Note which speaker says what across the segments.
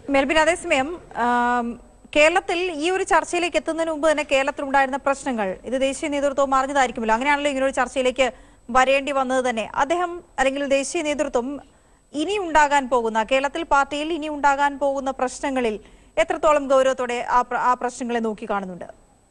Speaker 1: മെൽബിൻ അതേസമയം ആം, കേരളത്തിൽ ഈ ഒരു ചർച്ചയിലേക്ക് എത്തുന്നതിന് മുമ്പ് തന്നെ കേരളത്തിൽ ഉണ്ടായിരുന്ന പ്രശ്നങ്ങൾ ഇത് ദേശീയ നേതൃത്വം അറിഞ്ഞതായിരിക്കുമല്ലോ അങ്ങനെയാണല്ലോ ഇങ്ങനെ ഒരു ചർച്ചയിലേക്ക് വരേണ്ടി വന്നത് തന്നെ അദ്ദേഹം അല്ലെങ്കിൽ ദേശീയ നേതൃത്വം ഇനി ഉണ്ടാകാൻ പോകുന്ന കേരളത്തിൽ പാർട്ടിയിൽ ഇനി ഉണ്ടാകാൻ പോകുന്ന പ്രശ്നങ്ങളിൽ എത്രത്തോളം ഗൗരവത്തോടെ ആ പ്ര- ആ പ്രശ്നങ്ങളെ നോക്കി കാണുന്നുണ്ട്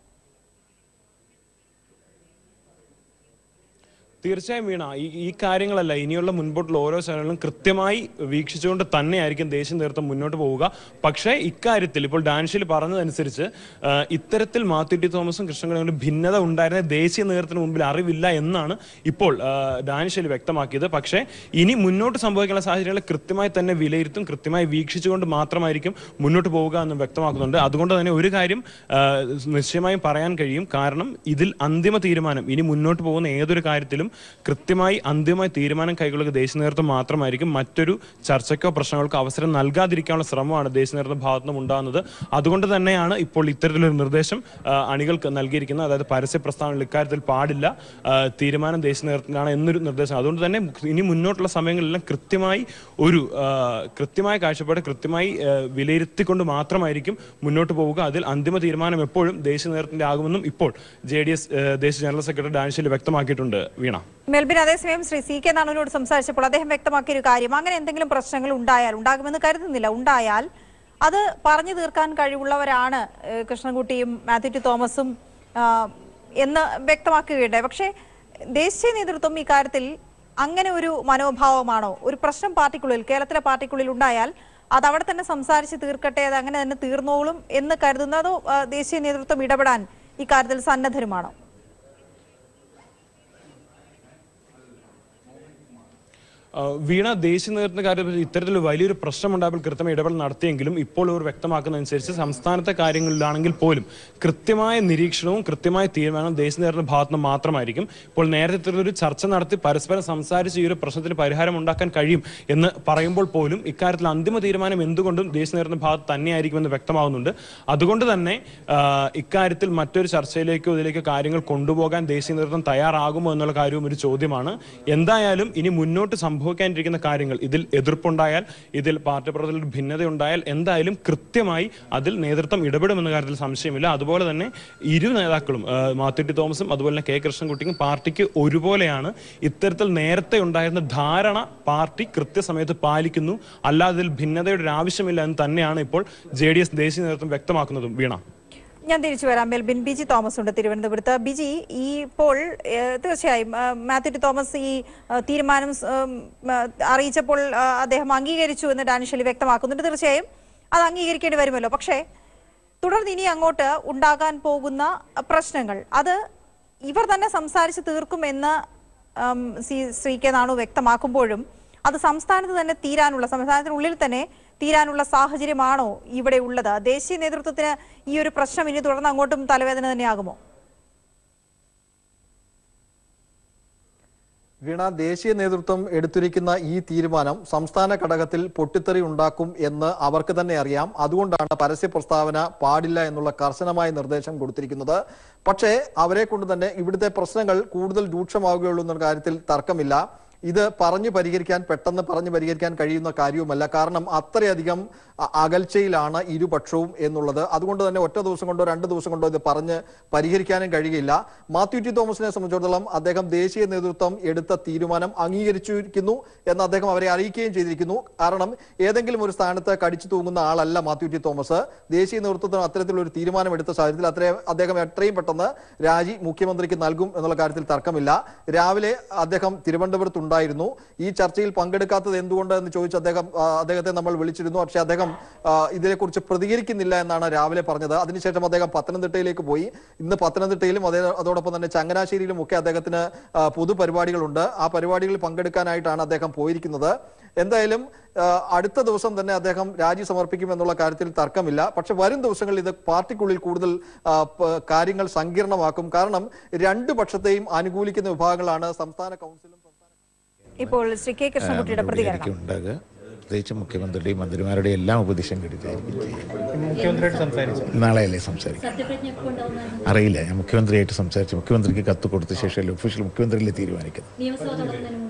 Speaker 2: തീർച്ചയായും വീണ ഈ ഈ കാര്യങ്ങളല്ല ഇനിയുള്ള മുൻപോട്ടുള്ള ഓരോ ചാനലുകളും കൃത്യമായി വീക്ഷിച്ചുകൊണ്ട് തന്നെയായിരിക്കും ദേശീയ നേതൃത്വം മുന്നോട്ട് പോവുക പക്ഷേ ഇക്കാര്യത്തിൽ ഇപ്പോൾ ഡാൻഷിൽ പറഞ്ഞതനുസരിച്ച് ആ, ഇത്തരത്തിൽ മാത്യു ടി തോമസും കൃഷ്ണൻകുടിയും ഭിന്നത ഉണ്ടായിരുന്ന ദേശീയ നേതൃത്വത്തിന് മുമ്പിൽ അറിവില്ല എന്നാണ് ഇപ്പോൾ ആ, ഡാനിഷയിൽ വ്യക്തമാക്കിയത് പക്ഷേ ഇനി മുന്നോട്ട് സംഭവിക്കാനുള്ള സാഹചര്യങ്ങൾ കൃത്യമായി തന്നെ വിലയിരുത്തും കൃത്യമായി വീക്ഷിച്ചുകൊണ്ട് മാത്രമായിരിക്കും മുന്നോട്ട് പോവുക എന്ന് വ്യക്തമാക്കുന്നുണ്ട് അതുകൊണ്ട് തന്നെ ഒരു കാര്യം ആ, നിശ്ചയമായും പറയാൻ കഴിയും കാരണം ഇതിൽ അന്തിമ തീരുമാനം ഇനി മുന്നോട്ട് പോകുന്ന ഏതൊരു കാര്യത്തിലും കൃത്യമായി അന്തിമമായി തീരുമാനം കൈകൊള്ളുക ദേശീയ നേതൃത്വം മാത്രമായിരിക്കും മറ്റൊരു ചർച്ചയ്ക്കോ പ്രശ്നങ്ങൾക്കോ അവസരം നൽകാതിരിക്കാനുള്ള ശ്രമമാണ് ദേശീയ നേതൃത്വം ഭാഗത്തു നിന്നും ഉണ്ടാകുന്നത് അതുകൊണ്ട് തന്നെയാണ് ഇപ്പോൾ ഇത്തരത്തിലൊരു നിർദ്ദേശം ആ, അണികൾക്ക് നൽകിയിരിക്കുന്നത് അതായത് പരസ്യ പ്രസ്താവനകൾ ഇക്കാര്യത്തിൽ പാടില്ല ആ, തീരുമാനം ദേശീയ നേതൃത്വത്തിലാണ് എന്നൊരു നിർദ്ദേശം അതുകൊണ്ട് തന്നെ ഇനി മുന്നോട്ടുള്ള സമയങ്ങളിലെല്ലാം കൃത്യമായി ഒരു ആ, കൃത്യമായ കാഴ്ചപ്പാട് കൃത്യമായി ആ, വിലയിരുത്തിക്കൊണ്ട് മാത്രമായിരിക്കും മുന്നോട്ട് പോവുക അതിൽ അന്തിമ തീരുമാനം എപ്പോഴും ദേശീയ നേതൃത്വത്തിന്റെ ആകുമെന്നും ഇപ്പോൾ ജെ ഡി എസ് ദേശീയ ജനറൽ സെക്രട്ടറി ഡാൻഷ്യലി വ്യക്തമാക്കിയിട്ടുണ്ട് വീണ
Speaker 1: മെൽബിൻ അതേസമയം ശ്രീ സി കെ നാണുവിനോട് സംസാരിച്ചപ്പോൾ അദ്ദേഹം വ്യക്തമാക്കിയ ഒരു കാര്യം അങ്ങനെ എന്തെങ്കിലും പ്രശ്നങ്ങൾ ഉണ്ടായാൽ ഉണ്ടാകുമെന്ന് കരുതുന്നില്ല ഉണ്ടായാൽ അത് പറഞ്ഞു തീർക്കാൻ കഴിവുള്ളവരാണ് ഏഹ്, കൃഷ്ണൻകുട്ടിയും മാത്യു ടി തോമസും ആ, എന്ന് വ്യക്തമാക്കുകയുണ്ടായി പക്ഷേ ദേശീയ നേതൃത്വം ഇക്കാര്യത്തിൽ അങ്ങനെ ഒരു മനോഭാവമാണോ ഒരു പ്രശ്നം പാർട്ടിക്കുള്ളിൽ കേരളത്തിലെ പാർട്ടിക്കുള്ളിൽ ഉണ്ടായാൽ അത് അവിടെ തന്നെ സംസാരിച്ച് തീർക്കട്ടെ അത് അങ്ങനെ തന്നെ തീർന്നോളും എന്ന് കരുതുന്നതോ ആ, ദേശീയ നേതൃത്വം ഇടപെടാൻ ഇക്കാര്യത്തിൽ സന്നദ്ധരുമാണോ
Speaker 2: ആ, വീണ ദേശീയ നേതൃത്വ കാര്യത്തിൽ ഇത്തരത്തിൽ വലിയൊരു പ്രശ്നമുണ്ടായപ്പോൾ കൃത്യമായി ഇടപെടൽ നടത്തിയെങ്കിലും ഇപ്പോൾ ഇവർ വ്യക്തമാക്കുന്നതനുസരിച്ച് സംസ്ഥാനത്തെ കാര്യങ്ങളിലാണെങ്കിൽ പോലും കൃത്യമായ നിരീക്ഷണവും കൃത്യമായ തീരുമാനവും ദേശീയ നേതൃത്വ ഭാഗത്ത് നിന്ന് മാത്രമായിരിക്കും ഇപ്പോൾ നേരത്തെ ഒരു ചർച്ച നടത്തി പരസ്പരം സംസാരിച്ച് ഈ ഒരു പ്രശ്നത്തിന് പരിഹാരം ഉണ്ടാക്കാൻ കഴിയും എന്ന് പറയുമ്പോൾ പോലും ഇക്കാര്യത്തിൽ അന്തിമ തീരുമാനം എന്തുകൊണ്ടും ദേശീയ നേതൃത്വ ഭാഗത്ത് തന്നെയായിരിക്കുമെന്ന് വ്യക്തമാകുന്നുണ്ട് അതുകൊണ്ട് തന്നെ ആ, ഇക്കാര്യത്തിൽ മറ്റൊരു ചർച്ചയിലേക്കോ ഇതിലേക്കോ കാര്യങ്ങൾ കൊണ്ടുപോകാൻ ദേശീയ നേതൃത്വം തയ്യാറാകുമോ എന്നുള്ള കാര്യവും ഒരു ചോദ്യമാണ് എന്തായാലും ഇനി മുന്നോട്ട് സംഭവിക്കാനിരിക്കുന്ന കാര്യങ്ങൾ ഇതിൽ എതിർപ്പുണ്ടായാൽ ഇതിൽ പാർട്ടി പ്രവർത്തനത്തിൽ ഭിന്നതയുണ്ടായാൽ എന്തായാലും കൃത്യമായി അതിൽ നേതൃത്വം ഇടപെടുമെന്ന കാര്യത്തിൽ സംശയമില്ല അതുപോലെ തന്നെ ഇരു നേതാക്കളും ആ, മാത്യു ടി തോമസും അതുപോലെ തന്നെ കെ കൃഷ്ണൻകുട്ടിക്കും പാർട്ടിക്ക് ഒരുപോലെയാണ് ഇത്തരത്തിൽ നേരത്തെ ഉണ്ടായിരുന്ന ധാരണ പാർട്ടി കൃത്യസമയത്ത് പാലിക്കുന്നു അല്ലാതെ ഇതിൽ ഭിന്നതയുടെ ഒരു ആവശ്യമില്ല എന്ന് തന്നെയാണ് ഇപ്പോൾ ജെ ഡി എസ് ദേശീയ നേതൃത്വം വ്യക്തമാക്കുന്നതും വീണ
Speaker 1: ഞാൻ തിരിച്ചു വരാം മെൽബിൻ ബിജി തോമസ് ഉണ്ട് തിരുവനന്തപുരത്ത് ബിജി ഈ ഇപ്പോൾ ഏഹ്, തീർച്ചയായും ആ, മാത്യു ടി തോമസ് ഈ ആ, തീരുമാനം സ്, ഉം, ആ, അറിയിച്ചപ്പോൾ ആ, അദ്ദേഹം അംഗീകരിച്ചു എന്ന് ഡാനിഷലി വ്യക്തമാക്കുന്നുണ്ട് തീർച്ചയായും അത് അംഗീകരിക്കേണ്ടി വരുമല്ലോ പക്ഷേ തുടർന്ന് ഇനി അങ്ങോട്ട് ഉണ്ടാകാൻ പോകുന്ന പ്രശ്നങ്ങൾ അത് ഇവർ തന്നെ സംസാരിച്ച് തീർക്കുമെന്ന് ഉം, സി ശ്രീ കെ നാണു വ്യക്തമാക്കുമ്പോഴും അത് സംസ്ഥാനത്ത് തന്നെ തീരാനുള്ള സംസ്ഥാനത്തിനുള്ളിൽ തന്നെ തീരാനുള്ള സാഹചര്യമാണോ ഇവിടെ ഉള്ളത് ദേശീയ നേതൃത്വത്തിന് ഈ ഒരു പ്രശ്നം ഇനി തുടർന്ന് അങ്ങോട്ടും തലവേദന തന്നെയാകുമോ
Speaker 3: വീണ ദേശീയ നേതൃത്വം എടുത്തിരിക്കുന്ന ഈ തീരുമാനം സംസ്ഥാന ഘടകത്തിൽ പൊട്ടിത്തെറി ഉണ്ടാക്കും എന്ന് അവർക്ക് തന്നെ അറിയാം അതുകൊണ്ടാണ് പരസ്യ പ്രസ്താവന പാടില്ല എന്നുള്ള കർശനമായ നിർദ്ദേശം കൊടുത്തിരിക്കുന്നത് പക്ഷേ അവരെ കൊണ്ട് തന്നെ ഇവിടുത്തെ പ്രശ്നങ്ങൾ കൂടുതൽ രൂക്ഷമാവുകയുള്ളൂ എന്ന കാര്യത്തിൽ തർക്കമില്ല ഇത് പറഞ്ഞു പരിഹരിക്കാൻ പെട്ടെന്ന് പറഞ്ഞു പരിഹരിക്കാൻ കഴിയുന്ന കാര്യവുമല്ല കാരണം അത്രയധികം അ- അകൽച്ചയിലാണ് ഇരുപക്ഷവും എന്നുള്ളത് അതുകൊണ്ട് തന്നെ ഒറ്റ ദിവസം കൊണ്ടോ രണ്ട് ദിവസം കൊണ്ടോ ഇത് പറഞ്ഞ് പരിഹരിക്കാനും കഴിയുകയില്ല മാത്യു ടി തോമസിനെ സംബന്ധിച്ചിടത്തോളം അദ്ദേഹം ദേശീയ നേതൃത്വം എടുത്ത തീരുമാനം അംഗീകരിച്ചിരിക്കുന്നു എന്ന് അദ്ദേഹം അവരെ അറിയിക്കുകയും ചെയ്തിരിക്കുന്നു കാരണം ഏതെങ്കിലും ഒരു സ്ഥാനത്ത് കടിച്ചു തൂങ്ങുന്ന ആളല്ല മാത്യു ടി തോമസ് ദേശീയ നേതൃത്വത്തിന് അത്തരത്തിലുള്ള ഒരു തീരുമാനം എടുത്ത സാഹചര്യത്തിൽ അത്രയും അദ്ദേഹം എത്രയും പെട്ടെന്ന് രാജി മുഖ്യമന്ത്രിക്ക് നൽകും എന്നുള്ള കാര്യത്തിൽ തർക്കമില്ല രാവിലെ അദ്ദേഹം തിരുവനന്തപുരത്ത് ഉണ്ടായിരുന്നു ഈ ചർച്ചയിൽ പങ്കെടുക്കാത്തത് എന്തുകൊണ്ട് എന്ന് ചോദിച്ച് അദ്ദേഹം ആ, അദ്ദേഹത്തെ നമ്മൾ വിളിച്ചിരുന്നു പക്ഷേ അദ്ദേഹം ആ, ഇതിനെക്കുറിച്ച് പ്രതികരിക്കുന്നില്ല എന്നാണ് രാവിലെ പറഞ്ഞത് അതിനുശേഷം അദ്ദേഹം പത്തനംതിട്ടയിലേക്ക് പോയി ഇന്ന് പത്തനംതിട്ടയിലും അതേ അതോടൊപ്പം തന്നെ ചങ്ങനാശ്ശേരിയിലും ഒക്കെ അദ്ദേഹത്തിന് ആ, പൊതുപരിപാടികളുണ്ട് ആ പരിപാടികളിൽ പങ്കെടുക്കാനായിട്ടാണ് അദ്ദേഹം പോയിരിക്കുന്നത് എന്തായാലും ആ, അടുത്ത ദിവസം തന്നെ അദ്ദേഹം രാജി സമർപ്പിക്കും എന്നുള്ള കാര്യത്തിൽ തർക്കമില്ല പക്ഷെ വരും ദിവസങ്ങളിൽ ഇത് പാർട്ടിക്കുള്ളിൽ കൂടുതൽ ആ, പ- കാര്യങ്ങൾ സങ്കീർണമാക്കും കാരണം രണ്ട് പക്ഷത്തെയും അനുകൂലിക്കുന്ന വിഭാഗങ്ങളാണ് സംസ്ഥാന കൗൺസിലും സംസ്ഥാന
Speaker 1: ഇപ്പോൾ ശ്രീ കെ കൃഷ്ണൻകുട്ടിയുടെ പ്രതികരണം
Speaker 4: ഉണ്ടാകുക പ്രത്യേകിച്ച് മുഖ്യമന്ത്രിയുടെയും മന്ത്രിമാരുടെയും എല്ലാം ഉപദേശം കിട്ടിയിട്ടായിരിക്കും
Speaker 5: മുഖ്യമന്ത്രിയായിട്ട് സംസാരിച്ചു
Speaker 4: നാളെയല്ലേ സംസാരിക്കും അറിയില്ല ഞാൻ മുഖ്യമന്ത്രിയായിട്ട് സംസാരിച്ചു മുഖ്യമന്ത്രിക്ക് കത്ത് കൊടുത്ത ശേഷം ഒഫീഷ്യൽ മുഖ്യമന്ത്രിയല്ലേ തീരുമാനിക്കുന്നത്
Speaker 6: നിയമസഭ തുടങ്ങുന്നതിന് മുമ്പുണ്ടാവും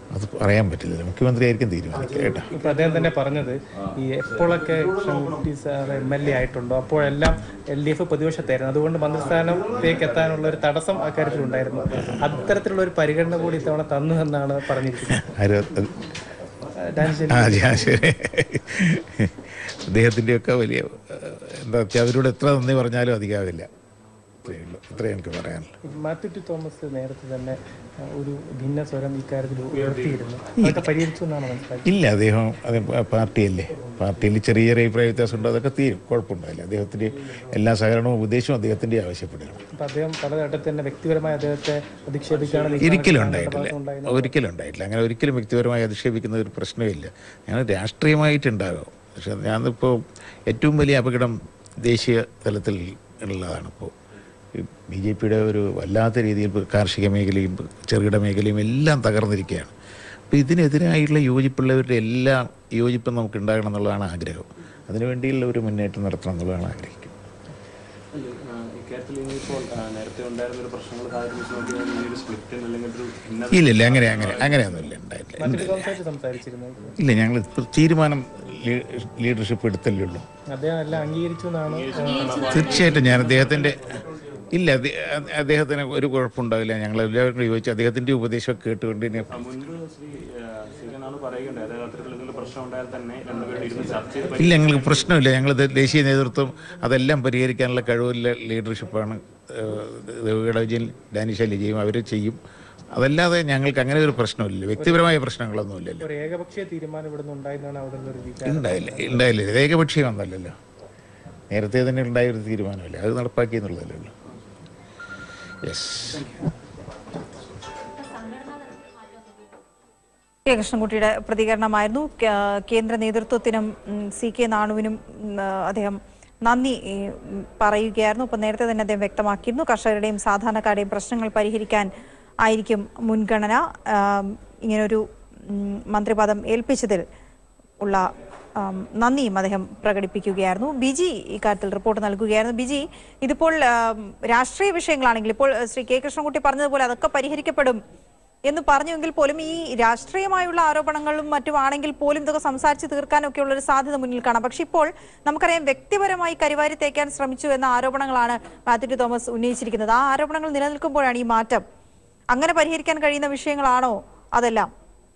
Speaker 4: അത് പറയാൻ പറ്റില്ല മുഖ്യമന്ത്രി ആയിരിക്കും തീരുമാനിക്കുക കേട്ടോ
Speaker 5: ഇപ്പൊ അദ്ദേഹം തന്നെ പറഞ്ഞത് ഈ എപ്പോഴൊക്കെ Krishnankutty sir M L A ആയിട്ടുണ്ടോ അപ്പോഴെല്ലാം എൽ ഡി എഫ് പ്രതിപക്ഷത്തായിരുന്നു അതുകൊണ്ട് മന്ത്രിസ്ഥാനത്തേക്ക് എത്താനുള്ള ഒരു തടസ്സം അക്കാര്യത്തിൽ ഉണ്ടായിരുന്നു അത്തരത്തിലുള്ള ഒരു പരിഗണന കൂടി ഇത്തവണ തന്നു എന്നാണ് പറഞ്ഞിരിക്കുന്നത്
Speaker 4: ആര് അത്
Speaker 5: ഡാൻസ്
Speaker 4: ആ ഞാൻ ശരി അദ്ദേഹത്തിൻ്റെയൊക്കെ വലിയ ഏഹ്, എന്താ വെച്ചാൽ അവരോട് എത്ര നന്ദി പറഞ്ഞാലും അധികമാവില്ല ഇത്രയേ ഉള്ളൂ ഇത്രയേ എനിക്ക് പറയാനുള്ളൂ
Speaker 5: മാത്യു ടി തോമസ് നേരത്തെ തന്നെ ആ, ഒരു ഭിന്ന സ്വരം ഇക്കാര്യത്തിൽ ഉയർത്തിയിരുന്നു അതൊക്കെ പരിഹരിച്ചു എന്നാണ് മനസ്സിലാക്കിയത്
Speaker 4: ഇല്ല അദ്ദേഹം അത് പ- പാർട്ടിയല്ലേ പാർട്ടിയിൽ ചെറിയ ചെറിയ അഭിപ്രായ വ്യത്യാസമുണ്ട് അതൊക്കെ തീരും കുഴപ്പമുണ്ടായില്ല അദ്ദേഹത്തിൻ്റെ എല്ലാ സഹകരണവും ഉപദേശവും അദ്ദേഹത്തിൻ്റെ ആവശ്യപ്പെടുകയാണ്
Speaker 5: അപ്പൊ അദ്ദേഹം പലഘട്ടത്തിൽ തന്നെ വ്യക്തിപരമായി അദ്ദേഹത്തെ അധിക്ഷേപിക്കാണ്
Speaker 4: ഒരിക്കലും ഉണ്ടായിട്ടില്ല ഒരിക്കലും ഉണ്ടായിട്ടില്ല അങ്ങനെ ഒരിക്കലും വ്യക്തിപരമായി അധിക്ഷേപിക്കുന്ന ഒരു പ്രശ്നമില്ല ഞാൻ രാഷ്ട്രീയമായിട്ടുണ്ടാകും പക്ഷെ ഞാനിപ്പോൾ ഏറ്റവും വലിയ അപകടം ദേശീയ തലത്തിൽ ഉള്ളതാണ് ഇപ്പോൾ ബി ജെ പിയുടെ ഒരു വല്ലാത്ത രീതിയിൽ ഇപ്പൊ കാർഷിക മേഖലയും ചെറുകിട മേഖലയും എല്ലാം തകർന്നിരിക്കുകയാണ് അപ്പോൾ ഇതിനെതിരായിട്ടുള്ള യോജിപ്പുള്ളവരുടെ എല്ലാം യോജിപ്പും നമുക്ക് ഉണ്ടാകണം എന്നുള്ളതാണ് ആഗ്രഹം അതിനുവേണ്ടിയുള്ള ഒരു മുന്നേറ്റം നടത്തണം എന്നുള്ളതാണ് ആഗ്രഹിക്കുന്നത്
Speaker 2: ഇക്കാര്യത്തിൽ ഇനിയിപ്പോൾ നേരത്തെ ഉണ്ടായിരുന്ന ഒരു പ്രശ്നങ്ങൾ കാര്യം വെച്ച് നോക്കിയാൽ ഈ ഒരു സ്പ്ലിറ്റിന് അല്ലെങ്കിൽ ഒരു ഭിന്നത
Speaker 4: ഇല്ല ഇല്ല അങ്ങനെ അങ്ങനെ അങ്ങനെയൊന്നുമില്ല ഉണ്ടായിട്ടില്ല
Speaker 5: മാത്യു ടി തോമസായിട്ട് സംസാരിച്ചിരുന്നത്
Speaker 4: ഇല്ല ഞങ്ങൾ ഇപ്പോൾ തീരുമാനം ലീ- ലീഡർഷിപ്പ് എടുത്തല്ലേ ഉള്ളൂ
Speaker 5: അദ്ദേഹം എല്ലാം അംഗീകരിച്ചു എന്നാണ്
Speaker 4: തീർച്ചയായിട്ടും ഞാൻ അദ്ദേഹത്തിൻ്റെ ഇല്ല അദ്ദേ- അദ്ദേഹത്തിന് ഒരു കുഴപ്പമുണ്ടാവില്ല ഞങ്ങൾ എല്ലാവരും ചോദിച്ചു അദ്ദേഹത്തിൻ്റെ ഉപദേശമൊക്കെ കേട്ടുകൊണ്ട് ഇനി
Speaker 2: മുൻപ് ശ്രീ ശ്രീകനാണ് പറയുകയുണ്ടായി അതായത് അത്തരത്തിൽ എന്തെങ്കിലും പ്രശ്നം ഉണ്ടായാൽ തന്നെ രണ്ടുപേരും ഇരുന്ന് ചർച്ച ചെയ്ത്
Speaker 4: ഇല്ല ഞങ്ങൾക്ക് പ്രശ്നമില്ല ഞങ്ങൾ ദേശീയ നേതൃത്വം അതെല്ലാം പരിഹരിക്കാനുള്ള കഴിവുള്ള ലീഡർഷിപ്പാണ് ദേവികട വിജയൻ ഡാനിഷ ലിജയും അവർ ചെയ്യും അതല്ലാതെ ഞങ്ങൾക്ക് അങ്ങനെ ഒരു പ്രശ്നമില്ല വ്യക്തിപരമായ പ്രശ്നങ്ങളൊന്നുമില്ലല്ലോ
Speaker 5: ഒരു ഏകപക്ഷീയ തീരുമാനം ഇവിടെ നിന്ന് ഉണ്ടായിരുന്നാണ് അവിടെ നിന്നൊരു വികാരം
Speaker 4: ഉണ്ടായില്ല ഉണ്ടായില്ല ഇത് ഏകപക്ഷീയമൊന്നല്ലല്ലോ നേരത്തെ തന്നെ ഉണ്ടായ ഒരു തീരുമാനമില്ല അത് നടപ്പാക്കി എന്നുള്ളതല്ലേ ഉള്ളൂ യെസ്
Speaker 1: കെ കൃഷ്ണൻകുട്ടിയുടെ പ്രതികരണമായിരുന്നു കേ- കേന്ദ്ര നേതൃത്വത്തിനും ഉം, സി കെ നാണുവിനും ഉം, ആ, അദ്ദേഹം നന്ദി ഈ, ഉം, പറയുകയായിരുന്നു ഒപ്പം നേരത്തെ തന്നെ അദ്ദേഹം വ്യക്തമാക്കിയിരുന്നു കർഷകരുടെയും സാധാരണക്കാരുടെയും പ്രശ്നങ്ങൾ പരിഹരിക്കാൻ ആയിരിക്കും മുൻഗണന ആം, ഇങ്ങനൊരു ഉം, മന്ത്രിപദം ഏൽപ്പിച്ചതിൽ ഉള്ള ആം, നന്ദിയും അദ്ദേഹം പ്രകടിപ്പിക്കുകയായിരുന്നു ബിജി ഇക്കാര്യത്തിൽ റിപ്പോർട്ട് നൽകുകയായിരുന്നു ബിജി ഇതിപ്പോൾ ആം, രാഷ്ട്രീയ വിഷയങ്ങളാണെങ്കിൽ ഇപ്പോൾ ശ്രീ കെ കൃഷ്ണൻകുട്ടി പറഞ്ഞതുപോലെ അതൊക്കെ പരിഹരിക്കപ്പെടും എന്ന് പറഞ്ഞുവെങ്കിൽ പോലും ഈ രാഷ്ട്രീയമായുള്ള ആരോപണങ്ങളും മറ്റുമാണെങ്കിൽ പോലും ഇതൊക്കെ സംസാരിച്ച് തീർക്കാനൊക്കെ ഉള്ള ഒരു സാധ്യത മുന്നിൽ കാണാം പക്ഷെ ഇപ്പോൾ നമുക്കറിയാം വ്യക്തിപരമായി കരിവാരി തേക്കാൻ ശ്രമിച്ചു എന്ന ആരോപണങ്ങളാണ് മാത്യു ടി തോമസ് ഉന്നയിച്ചിരിക്കുന്നത് ആ ആരോപണങ്ങൾ നിലനിൽക്കുമ്പോഴാണ് ഈ മാറ്റം അങ്ങനെ പരിഹരിക്കാൻ കഴിയുന്ന വിഷയങ്ങളാണോ അതെല്ലാം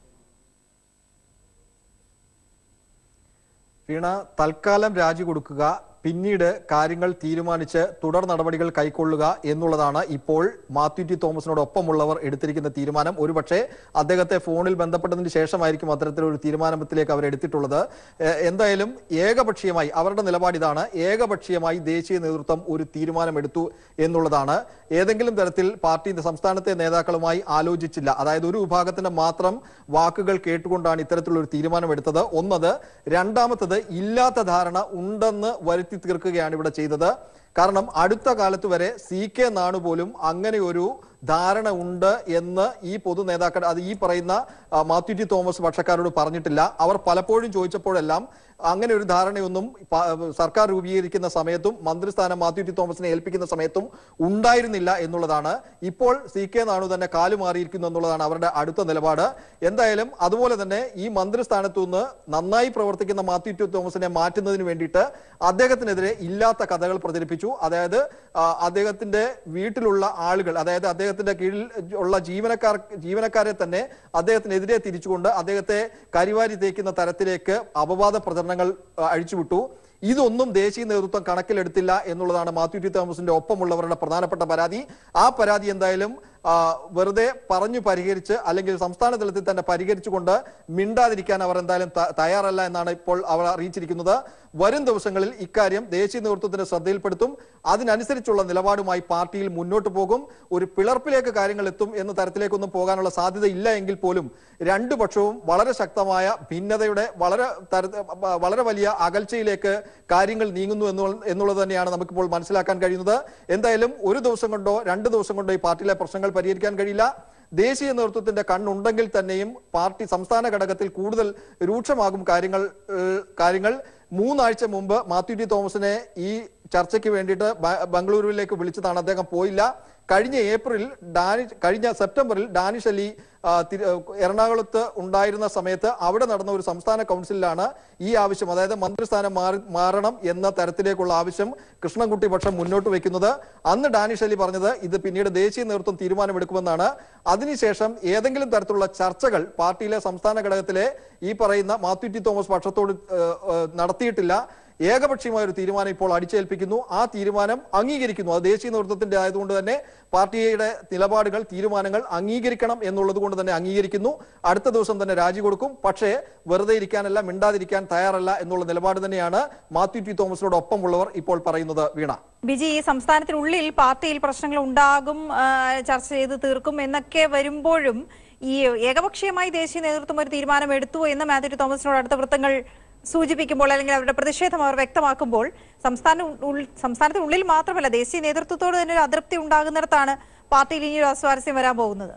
Speaker 3: വീണ തൽക്കാലം രാജി കൊടുക്കുക പിന്നീട് കാര്യങ്ങൾ തീരുമാനിച്ച് തുടർ നടപടികൾ കൈക്കൊള്ളുക എന്നുള്ളതാണ് ഇപ്പോൾ മാത്യു ടി തോമസിനോടൊപ്പമുള്ളവർ എടുത്തിരിക്കുന്ന തീരുമാനം ഒരുപക്ഷെ അദ്ദേഹത്തെ ഫോണിൽ ബന്ധപ്പെട്ടതിന് ശേഷമായിരിക്കും അത്തരത്തിലൊരു തീരുമാനത്തിലേക്ക് അവർ എടുത്തിട്ടുള്ളത് ഏഹ് എന്തായാലും ഏകപക്ഷീയമായി അവരുടെ നിലപാട് ഇതാണ് ഏകപക്ഷീയമായി ദേശീയ നേതൃത്വം ഒരു തീരുമാനമെടുത്തു എന്നുള്ളതാണ് ഏതെങ്കിലും തരത്തിൽ പാർട്ടി സംസ്ഥാനത്തെ നേതാക്കളുമായി ആലോചിച്ചില്ല അതായത് ഒരു വിഭാഗത്തിന്റെ മാത്രം വാക്കുകൾ കേട്ടുകൊണ്ടാണ് ഇത്തരത്തിലുള്ള ഒരു തീരുമാനമെടുത്തത് ഒന്നത് രണ്ടാമത്തത് ഇല്ലാത്ത ധാരണ ഉണ്ടെന്ന് വരുത്തി തീർക്കുകയാണ് ഇവിടെ ചെയ്തത് കാരണം അടുത്ത കാലത്ത് വരെ സി കെ നാണു പോലും അങ്ങനെ ഒരു ധാരണ ഉണ്ട് എന്ന് ഈ പൊതു നേതാക്കൾ അത് ഈ പറയുന്ന ആ, മാത്യു ടി തോമസ് പക്ഷക്കാരോട് പറഞ്ഞിട്ടില്ല അവർ പലപ്പോഴും ചോദിച്ചപ്പോഴെല്ലാം അങ്ങനെ ഒരു ധാരണയൊന്നും പ- സർക്കാർ രൂപീകരിക്കുന്ന സമയത്തും മന്ത്രിസ്ഥാനം മാത്യു ടി തോമസിനെ ഏൽപ്പിക്കുന്ന സമയത്തും ഉണ്ടായിരുന്നില്ല എന്നുള്ളതാണ് ഇപ്പോൾ സി കെ നാണു തന്നെ കാലുമാറിയിരിക്കുന്നു എന്നുള്ളതാണ് അവരുടെ അടുത്ത നിലപാട് എന്തായാലും അതുപോലെ തന്നെ ഈ മന്ത്രിസ്ഥാനത്തു നിന്ന് നന്നായി പ്രവർത്തിക്കുന്ന മാത്യു ടി തോമസിനെ മാറ്റുന്നതിന് വേണ്ടിയിട്ട് അദ്ദേഹത്തിനെതിരെ ഇല്ലാത്ത കഥകൾ പ്രചരിപ്പിച്ചു അതായത് ആ, അദ്ദേഹത്തിന്റെ വീട്ടിലുള്ള ആളുകൾ അതായത് അദ്ദേഹത്തിന്റെ കീഴിൽ ഉള്ള ജീവനക്കാർ ജീവനക്കാരെ തന്നെ അദ്ദേഹത്തിനെതിരെ തിരിച്ചുകൊണ്ട് അദ്ദേഹത്തെ കരിവാരി തേക്കുന്ന തരത്തിലേക്ക് അപവാദ പ്രചരണങ്ങൾ ആ, അഴിച്ചുവിട്ടു ഇതൊന്നും ദേശീയ നേതൃത്വം കണക്കിലെടുത്തില്ല എന്നുള്ളതാണ് മാത്യു ടി തോമസിന്റെ ഒപ്പമുള്ളവരുടെ പ്രധാനപ്പെട്ട പരാതി ആ പരാതി എന്തായാലും ആ, വെറുതെ പറഞ്ഞു പരിഹരിച്ച് അല്ലെങ്കിൽ സംസ്ഥാന തലത്തിൽ തന്നെ പരിഹരിച്ചുകൊണ്ട് മിണ്ടാതിരിക്കാൻ അവർ എന്തായാലും ത- തയ്യാറല്ല എന്നാണ് ഇപ്പോൾ അവർ അറിയിച്ചിരിക്കുന്നത് വരും ദിവസങ്ങളിൽ ഇക്കാര്യം ദേശീയ നേതൃത്വത്തിന്റെ ശ്രദ്ധയിൽപ്പെടുത്തും അതിനനുസരിച്ചുള്ള നിലപാടുമായി പാർട്ടിയിൽ മുന്നോട്ട് പോകും ഒരു പിളർപ്പിലേക്ക് കാര്യങ്ങൾ എത്തും എന്ന തരത്തിലേക്കൊന്നും പോകാനുള്ള സാധ്യത ഇല്ല എങ്കിൽ പോലും രണ്ടു പക്ഷവും വളരെ ശക്തമായ ഭിന്നതയുടെ വളരെ തര വളരെ വലിയ അകൽച്ചയിലേക്ക് കാര്യങ്ങൾ നീങ്ങുന്നു എന്നുള്ള എന്നുള്ളത് തന്നെയാണ് നമുക്കിപ്പോൾ മനസ്സിലാക്കാൻ കഴിയുന്നത് എന്തായാലും ഒരു ദിവസം കൊണ്ടോ രണ്ട് ദിവസം കൊണ്ടോ ഈ പാർട്ടിയിലെ പ്രശ്നങ്ങൾ പരിഹരിക്കാൻ കഴിയില്ല ദേശീയ നേതൃത്വത്തിന്റെ കണ്ണുണ്ടെങ്കിൽ തന്നെയും പാർട്ടി സംസ്ഥാന ഘടകത്തിൽ കൂടുതൽ രൂക്ഷമാകും കാര്യങ്ങൾ ഏഹ്, കാര്യങ്ങൾ മൂന്നാഴ്ച മുമ്പ് മാത്യു ടി തോമസിനെ ഈ ചർച്ചയ്ക്ക് വേണ്ടിയിട്ട് ബ- ബംഗളൂരുവിലേക്ക് വിളിച്ചതാണ് അദ്ദേഹം പോയില്ല കഴിഞ്ഞ ഏപ്രിൽ ഡാനിഷ് കഴിഞ്ഞ സെപ്റ്റംബറിൽ ഡാനിഷ് അലി ആ, തിരു- എറണാകുളത്ത് ഉണ്ടായിരുന്ന സമയത്ത് അവിടെ നടന്ന ഒരു സംസ്ഥാന കൗൺസിലാണ് ഈ ആവശ്യം അതായത് മന്ത്രിസ്ഥാനം മാറി മാറണം എന്ന തരത്തിലേക്കുള്ള ആവശ്യം കൃഷ്ണൻകുട്ടി പക്ഷം മുന്നോട്ട് വെക്കുന്നത് അന്ന് ഡാനിഷ് അലി പറഞ്ഞത് ഇത് പിന്നീട് ദേശീയ നേതൃത്വം തീരുമാനമെടുക്കുമെന്നാണ് അതിനുശേഷം ഏതെങ്കിലും തരത്തിലുള്ള ചർച്ചകൾ പാർട്ടിയിലെ സംസ്ഥാന ഘടകത്തിലെ ഈ പറയുന്ന മാത്യു ടി തോമസ് പക്ഷത്തോട് ഏഹ്, ഏഹ്, നടത്തിയിട്ടില്ല ഏകപക്ഷീയമായ ഒരു തീരുമാനം ഇപ്പോൾ അടിച്ചേൽപ്പിക്കുന്നു ആ തീരുമാനം അംഗീകരിക്കുന്നു അത് ദേശീയ നേതൃത്വത്തിന്റെ ആയതുകൊണ്ട് തന്നെ പാർട്ടിയുടെ നിലപാടുകൾ തീരുമാനങ്ങൾ അംഗീകരിക്കണം എന്നുള്ളത് കൊണ്ട് തന്നെ അംഗീകരിക്കുന്നു അടുത്ത ദിവസം തന്നെ രാജി കൊടുക്കും പക്ഷേ വെറുതെ ഇരിക്കാനല്ല മിണ്ടാതിരിക്കാൻ തയ്യാറല്ല എന്നുള്ള നിലപാട് തന്നെയാണ് മാത്യു ടി തോമസിനോടൊപ്പമുള്ളവർ ഇപ്പോൾ പറയുന്നത് വീണ
Speaker 1: ബിജി ഈ സംസ്ഥാനത്തിനുള്ളിൽ പാർട്ടിയിൽ പ്രശ്നങ്ങൾ ഉണ്ടാകും ആ, ചർച്ച ചെയ്ത് തീർക്കും എന്നൊക്കെ വരുമ്പോഴും ഈ ഏകപക്ഷീയമായി ദേശീയ നേതൃത്വം ഒരു തീരുമാനം എടുത്തു എന്ന് മാത്യു തോമസിനോട് അടുത്ത വൃത്തങ്ങൾ സൂചിപ്പിക്കുമ്പോൾ അല്ലെങ്കിൽ അവരുടെ പ്രതിഷേധം അവർ വ്യക്തമാക്കുമ്പോൾ സംസ്ഥാന ഉൾ- സംസ്ഥാനത്തിനുള്ളിൽ മാത്രമല്ല ദേശീയ നേതൃത്വത്തോട് തന്നെ ഒരു അതൃപ്തി ഉണ്ടാകുന്നിടത്താണ് പാർട്ടിയിൽ ഇനി ഒരു അസ്വാരസ്യം വരാൻ പോകുന്നത്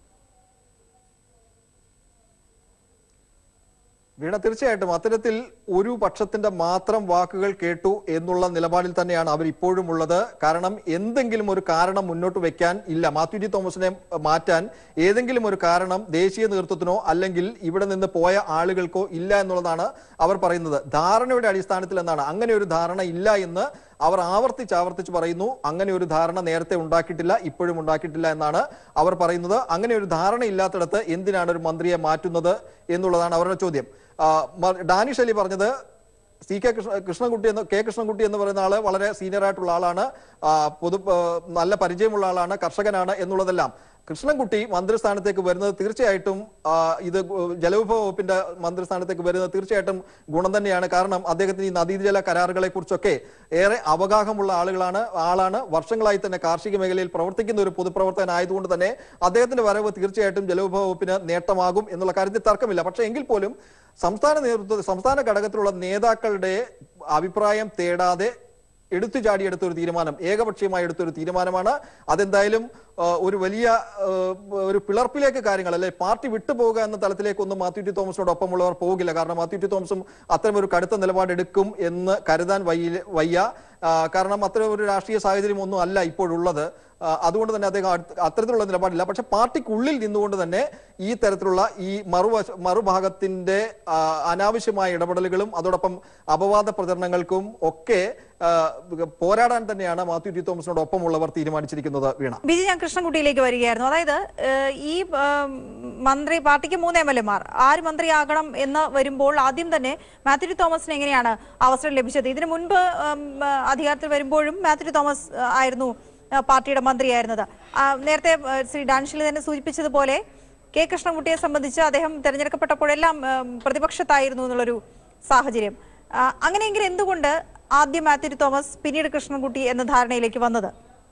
Speaker 3: വീണ തീർച്ചയായിട്ടും അത്തരത്തിൽ ഒരു പക്ഷത്തിന്റെ മാത്രം വാക്കുകൾ കേട്ടു എന്നുള്ള നിലപാടിൽ തന്നെയാണ് അവർ ഇപ്പോഴും ഉള്ളത് കാരണം എന്തെങ്കിലും ഒരു കാരണം മുന്നോട്ട് വെക്കാൻ ഇല്ല മാത്യു ടി തോമസിനെ മാറ്റാൻ ഏതെങ്കിലും ഒരു കാരണം ദേശീയ നേതൃത്വത്തിനോ അല്ലെങ്കിൽ ഇവിടെ നിന്ന് പോയ ആളുകൾക്കോ ഇല്ല എന്നുള്ളതാണ് അവർ പറയുന്നത് ധാരണയുടെ അടിസ്ഥാനത്തിൽ എന്നാണ് അങ്ങനെ ഒരു ധാരണ ഇല്ല എന്ന് അവർ ആവർത്തിച്ച് ആവർത്തിച്ച് പറയുന്നു അങ്ങനെ ഒരു ധാരണ നേരത്തെ ഉണ്ടാക്കിയിട്ടില്ല ഇപ്പോഴും ഉണ്ടാക്കിയിട്ടില്ല എന്നാണ് അവർ പറയുന്നത് അങ്ങനെ ഒരു ധാരണ ഇല്ലാത്തിടത്ത് എന്തിനാണ് ഒരു മന്ത്രിയെ മാറ്റുന്നത് എന്നുള്ളതാണ് അവരുടെ ചോദ്യം ആ, മ- ഡാനിഷ് അലി പറഞ്ഞത് സി കെ കൃഷ്ണ കൃഷ്ണൻകുട്ടി എന്ന് കെ കൃഷ്ണൻകുട്ടി എന്ന് പറയുന്ന ആള് വളരെ സീനിയർ ആയിട്ടുള്ള ആളാണ് ആ, പൊതു ആ, നല്ല പരിചയമുള്ള ആളാണ് കർഷകനാണ് എന്നുള്ളതെല്ലാം കൃഷ്ണൻകുട്ടി മന്ത്രിസ്ഥാനത്തേക്ക് വരുന്നത് തീർച്ചയായിട്ടും ആ, ഇത് ഗു- ജലവിഭവ വകുപ്പിന്റെ മന്ത്രിസ്ഥാനത്തേക്ക് വരുന്നത് തീർച്ചയായിട്ടും ഗുണം തന്നെയാണ് കാരണം അദ്ദേഹത്തിന് ഈ നദീജല കരാറുകളെ കുറിച്ചൊക്കെ ഏറെ അവഗാഹമുള്ള ആളുകളാണ് ആളാണ് വർഷങ്ങളായി തന്നെ കാർഷിക മേഖലയിൽ പ്രവർത്തിക്കുന്ന ഒരു പൊതുപ്രവർത്തകനായതുകൊണ്ട് തന്നെ അദ്ദേഹത്തിന്റെ വരവ് തീർച്ചയായിട്ടും ജലവിഭവ വകുപ്പിന് നേട്ടമാകും എന്നുള്ള കാര്യത്തിൽ തർക്കമില്ല പക്ഷേ എങ്കിൽ പോലും സംസ്ഥാന നേതൃത്വ സംസ്ഥാന ഘടകത്തിലുള്ള നേതാക്കളുടെ അഭിപ്രായം തേടാതെ എടുത്തു ചാടിയെടുത്ത ഒരു തീരുമാനം ഏകപക്ഷീയമായി എടുത്ത ഒരു തീരുമാനമാണ് അതെന്തായാലും ആ, ഒരു വലിയ ആ, ഒരു പിളർപ്പിലേക്ക് കാര്യങ്ങൾ അല്ലെ പാർട്ടി വിട്ടുപോകുക എന്ന തലത്തിലേക്കൊന്നും മാത്യു ടി തോമസിനോടൊപ്പമുള്ളവർ പോകില്ല കാരണം മാത്യു ടി തോമസും അത്തരം ഒരു കടുത്ത നിലപാടെടുക്കും എന്ന് കരുതാൻ വയ്യ വയ്യ ആ, കാരണം അത്തരം ഒരു രാഷ്ട്രീയ സാഹചര്യം ഒന്നും അല്ല ഇപ്പോഴുള്ളത് ആ, അതുകൊണ്ട് തന്നെ അദ്ദേഹം അടുത്ത- അത്തരത്തിലുള്ള നിലപാടില്ല പക്ഷെ പാർട്ടിക്കുള്ളിൽ നിന്നുകൊണ്ട് തന്നെ ഈ തരത്തിലുള്ള ഈ മറുവശ മറുഭാഗത്തിന്റെ ആ, അനാവശ്യമായ ഇടപെടലുകളും അതോടൊപ്പം അപവാദ പ്രചരണങ്ങൾക്കും ഒക്കെ ആ, പോരാടാൻ തന്നെയാണ് മാത്യു ടി തോമസിനോടൊപ്പമുള്ളവർ തീരുമാനിച്ചിരിക്കുന്നത് വീണ
Speaker 1: ബിജി ഞാൻ കൃഷ്ണൻകുട്ടിയിലേക്ക് വരികയായിരുന്നു അതായത് ഏഹ്, ഈ ഏഹ്, മന്ത്രി പാർട്ടിക്ക് മൂന്ന് എം എൽ എമാർ ആര് മന്ത്രിയാകണം എന്ന് വരുമ്പോൾ ആദ്യം തന്നെ മാത്യു ടി തോമസിന് എങ്ങനെയാണ് അവസരം ലഭിച്ചത് ഇതിനു മുൻപ് ഉം, അധികാരത്തിൽ വരുമ്പോഴും മാത്യു ടി തോമസ് ഏഹ്, ആയിരുന്നു ഏഹ്, പാർട്ടിയുടെ മന്ത്രിയായിരുന്നത് ആ, നേരത്തെ ഏഹ്, ശ്രീ ഡാൻഷിൽ തന്നെ സൂചിപ്പിച്ചതുപോലെ കെ കൃഷ്ണൻകുട്ടിയെ സംബന്ധിച്ച് അദ്ദേഹം തെരഞ്ഞെടുക്കപ്പെട്ടപ്പോഴെല്ലാം ഏഹ്, പ്രതിപക്ഷത്തായിരുന്നു എന്നുള്ളൊരു സാഹചര്യം ആ, അങ്ങനെയെങ്കിൽ എന്തുകൊണ്ട് ആദ്യം മാത്യു ടി തോമസ് പിന്നീട് കൃഷ്ണൻകുട്ടി എന്ന ധാരണയിലേക്ക് വന്നത്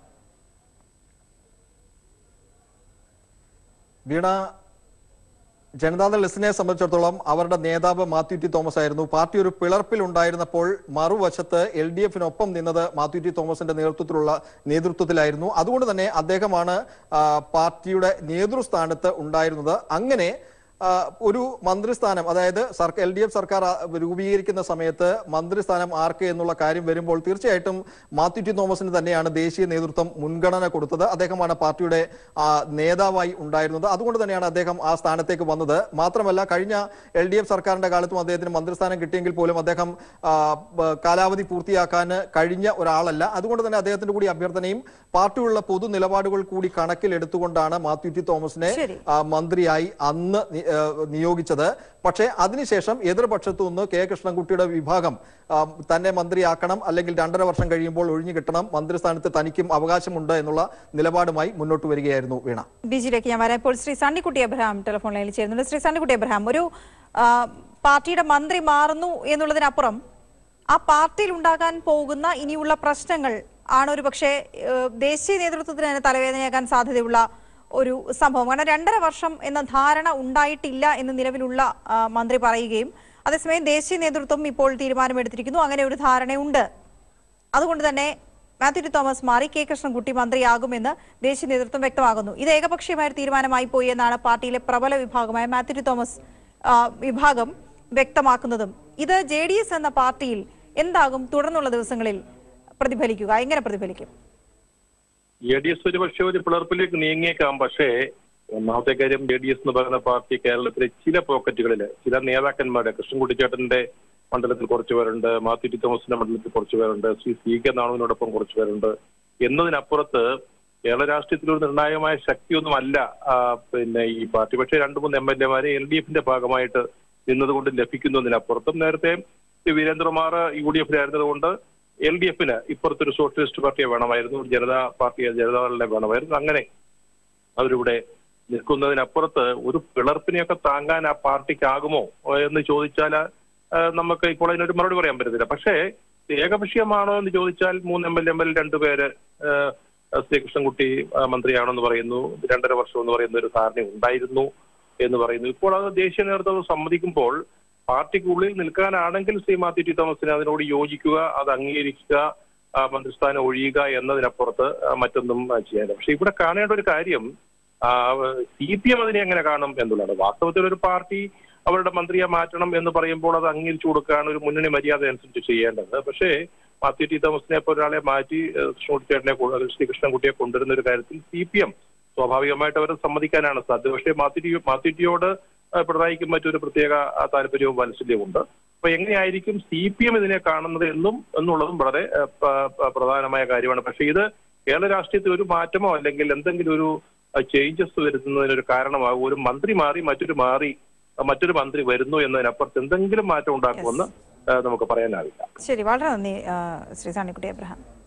Speaker 3: വീണ ജനതാദൾ എസിനെ സംബന്ധിച്ചിടത്തോളം അവരുടെ നേതാവ് മാത്യു ടി തോമസ് ആയിരുന്നു പാർട്ടി ഒരു പിളർപ്പിൽ ഉണ്ടായിരുന്നപ്പോൾ മറുവശത്ത് എൽ ഡി എഫിനൊപ്പം നിന്നത് മാത്യു ടി തോമസിന്റെ നേതൃത്വത്തിലുള്ള നേതൃത്വത്തിലായിരുന്നു അതുകൊണ്ട് തന്നെ അദ്ദേഹമാണ് ആ, പാർട്ടിയുടെ നേതൃസ്ഥാനത്ത് ഉണ്ടായിരുന്നത് അങ്ങനെ ആ, ഒരു മന്ത്രിസ്ഥാനം അതായത് സർക്കാർ എൽ ഡി എഫ് സർക്കാർ ആ, രൂപീകരിക്കുന്ന സമയത്ത് മന്ത്രിസ്ഥാനം ആർക്ക് എന്നുള്ള കാര്യം വരുമ്പോൾ തീർച്ചയായിട്ടും മാത്യു ടി തോമസിന് തന്നെയാണ് ദേശീയ നേതൃത്വം മുൻഗണന കൊടുത്തത് അദ്ദേഹമാണ് പാർട്ടിയുടെ ആ, നേതാവായി ഉണ്ടായിരുന്നത് അതുകൊണ്ട് തന്നെയാണ് അദ്ദേഹം ആ സ്ഥാനത്തേക്ക് വന്നത് മാത്രമല്ല കഴിഞ്ഞ എൽ ഡി എഫ് സർക്കാരിന്റെ കാലത്തും അദ്ദേഹത്തിന് മന്ത്രിസ്ഥാനം കിട്ടിയെങ്കിൽ പോലും അദ്ദേഹം ആ, ബ- കാലാവധി പൂർത്തിയാക്കാൻ കഴിഞ്ഞ ഒരാളല്ല അതുകൊണ്ട് തന്നെ അദ്ദേഹത്തിന്റെ കൂടി അഭ്യർത്ഥനയും പാർട്ടിയുള്ള പൊതു നിലപാടുകൾ കൂടി കണക്കിലെടുത്തുകൊണ്ടാണ് മാത്യു ടി തോമസിനെ
Speaker 1: ശരി.
Speaker 3: ആ, മന്ത്രിയായി അന്ന് നി- ആ, നിയോഗിച്ചത് പക്ഷേ അതിനുശേഷം എതിർപക്ഷത്തു നിന്ന് കെ കൃഷ്ണൻകുട്ടിയുടെ വിഭാഗം ആ, തന്നെ മന്ത്രിയാക്കണം അല്ലെങ്കിൽ രണ്ടര വർഷം കഴിയുമ്പോൾ ഒഴിഞ്ഞു കിട്ടണം മന്ത്രിസ്ഥാനത്ത് തനിക്കും അവകാശമുണ്ട് എന്നുള്ള നിലപാടുമായി മുന്നോട്ട് വരികയായിരുന്നു വീണ
Speaker 1: ബിജിയിലേക്ക് ഞാൻ വരാം ഇപ്പോൾ ശ്രീ സണ്ണിക്കുട്ടി അബ്രഹാം ടെലിഫോൺ ലൈനിൽ ചേരുന്നുണ്ട് ശ്രീ സണ്ണിക്കുട്ടി അബ്രഹാം ഒരു ആ, പാർട്ടിയുടെ മന്ത്രി മാറുന്നു എന്നുള്ളതിനപ്പുറം ആ പാർട്ടിയിൽ ഉണ്ടാകാൻ പോകുന്ന ഇനിയുള്ള പ്രശ്നങ്ങൾ ആണ് ഒരു പക്ഷേ ഏഹ്, ദേശീയ നേതൃത്വത്തിന് തന്നെ തലവേദനയാകാൻ സാധ്യതയുള്ള ഒരു സംഭവം കാരണം രണ്ടര വർഷം എന്ന ധാരണ ഉണ്ടായിട്ടില്ല എന്ന് നിലവിലുള്ള ആ, മന്ത്രി പറയുകയും അതേസമയം ദേശീയ നേതൃത്വം ഇപ്പോൾ തീരുമാനമെടുത്തിരിക്കുന്നു അങ്ങനെ ഒരു ധാരണയുണ്ട് അതുകൊണ്ട് തന്നെ മാത്യു ടി തോമസ് മാറി കെ കൃഷ്ണൻകുട്ടി മന്ത്രിയാകുമെന്ന് ദേശീയ നേതൃത്വം വ്യക്തമാകുന്നു ഇത് ഏകപക്ഷീയമായ ഒരു തീരുമാനമായി പോയി എന്നാണ് പാർട്ടിയിലെ പ്രബല വിഭാഗമായ മാത്യു ടി തോമസ് ആ, വിഭാഗം വ്യക്തമാക്കുന്നതും ഇത് ജെ ഡി എസ് എന്ന പാർട്ടിയിൽ എന്താകും തുടർന്നുള്ള ദിവസങ്ങളിൽ പ്രതിഫലിക്കുക എങ്ങനെ പ്രതിഫലിക്കും
Speaker 6: എ ഡി എസ് ഒരുപക്ഷെ ഒരു പിളർപ്പിലേക്ക് നീങ്ങിയേക്കാം പക്ഷേ ഒന്നാമത്തെ കാര്യം എ ഡി എസ് എന്ന് പറയുന്ന പാർട്ടി കേരളത്തിലെ ചില പോക്കറ്റുകളിൽ ചില നേതാക്കന്മാരുടെ കൃഷ്ണൻകുട്ടിച്ചേട്ടന്റെ മണ്ഡലത്തിൽ കുറച്ച് പേരുണ്ട് മാത്യു ടി തോമസിന്റെ മണ്ഡലത്തിൽ കുറച്ച് പേരുണ്ട് ശ്രീ സി കെ നാണുവിനോടൊപ്പം കുറച്ച് പേരുണ്ട് എന്നതിനപ്പുറത്ത് കേരള രാഷ്ട്രീയത്തിൽ ഒരു നിർണായകമായ ശക്തിയൊന്നുമല്ല ആ, പിന്നെ ഈ പാർട്ടി പക്ഷേ രണ്ടു മൂന്ന് എം എൽ എമാരെ എൽ ഡി എഫിന്റെ ഭാഗമായിട്ട് നിന്നതുകൊണ്ട് ലഭിക്കുന്നതിനപ്പുറത്തും നേരത്തെ ശ്രീ വീരേന്ദ്രകുമാർ യു ഡി എഫിലായിരുന്നതുകൊണ്ട് എൽ ഡി എഫിന് ഇപ്പുറത്തൊരു സോഷ്യലിസ്റ്റ് പാർട്ടിയെ വേണമായിരുന്നു ഒരു ജനതാ പാർട്ടിയെ ജനതാദളിനെ വേണമായിരുന്നു അങ്ങനെ അവരിവിടെ നിൽക്കുന്നതിനപ്പുറത്ത് ഒരു പിളർപ്പിനെയൊക്കെ താങ്ങാൻ ആ പാർട്ടിക്കാകുമോ എന്ന് ചോദിച്ചാൽ ആ, നമുക്ക് ഇപ്പോൾ അതിനൊരു മറുപടി പറയാൻ പറ്റത്തില്ല പക്ഷേ ഏകപക്ഷീയമാണോ എന്ന് ചോദിച്ചാൽ മൂന്ന് എം എൽ എം എൽ രണ്ടുപേര് ആ, ശ്രീകൃഷ്ണൻകുട്ടി ആ, മന്ത്രിയാണെന്ന് പറയുന്നു രണ്ടര വർഷം എന്ന് പറയുന്ന ഒരു ധാരണ ഉണ്ടായിരുന്നു എന്ന് പറയുന്നു ഇപ്പോൾ അത് ദേശീയ നേതൃത്വം സമ്മതിക്കുമ്പോൾ പാർട്ടിക്കുള്ളിൽ നിൽക്കാനാണെങ്കിൽ ശ്രീ മാത്യു ടി തോമസിന് അതിനോട് യോജിക്കുക അത് അംഗീകരിക്കുക ആ, മന്ത്രിസ്ഥാനം ഒഴിയുക എന്നതിനപ്പുറത്ത് ആ, മറ്റൊന്നും ആ, ചെയ്യാനില്ല പക്ഷെ ഇവിടെ കാണേണ്ട ഒരു കാര്യം സി പി എം അതിനെ എങ്ങനെ കാണും എന്നുള്ളതാണ് വാസ്തവത്തിൽ ഒരു പാർട്ടി അവരുടെ മന്ത്രിയെ മാറ്റണം എന്ന് പറയുമ്പോൾ അത് അംഗീകരിച്ചു കൊടുക്കുകയാണ് ഒരു മുന്നണി മര്യാദ അനുസരിച്ച് ചെയ്യേണ്ടത് പക്ഷേ മാത്യു ടി തോമസിനെ ഇപ്പോൾ ഒരാളെ മാറ്റി ഏഹ്, കൃഷ്ണൻകുട്ടിയേട്ടനെ കൊ- ശ്രീകൃഷ്ണൻകുട്ടിയെ കൊണ്ടുവരുന്ന ഒരു കാര്യത്തിൽ സി പി എം സ്വാഭാവികമായിട്ട് അവരെ സമ്മതിക്കാനാണ് സാധ്യത പക്ഷേ മാത്യു ടി മാത്യു ടിയോട് ഏഹ്, പിണറായിക്ക് മറ്റൊരു പ്രത്യേക ആ, താല്പര്യവും വാത്സല്യവും അപ്പൊ എങ്ങനെയായിരിക്കും സി പി എം ഇതിനെ കാണുന്നത് എന്നും എന്നുള്ളതും വളരെ ഏഹ്, പ- പ- പ്രധാനമായ കാര്യമാണ് പക്ഷേ ഇത് കേരള രാഷ്ട്രീയത്തിൽ ഒരു മാറ്റമോ അല്ലെങ്കിൽ എന്തെങ്കിലും ഒരു ചേഞ്ചസ് വരുത്തുന്നതിനൊരു കാരണമാകും ഒരു മന്ത്രി മാറി മറ്റൊരു മാറി ആ, മറ്റൊരു മന്ത്രി വരുന്നു എന്നതിനപ്പുറത്ത് എന്തെങ്കിലും മാറ്റം ഉണ്ടാക്കുമെന്ന് ആ, നമുക്ക് പറയാനാവില്ല
Speaker 1: ശരി വളരെ നന്ദി ആ, ശ്രീ സാണിക്കുട്ടി എബ്രഹാം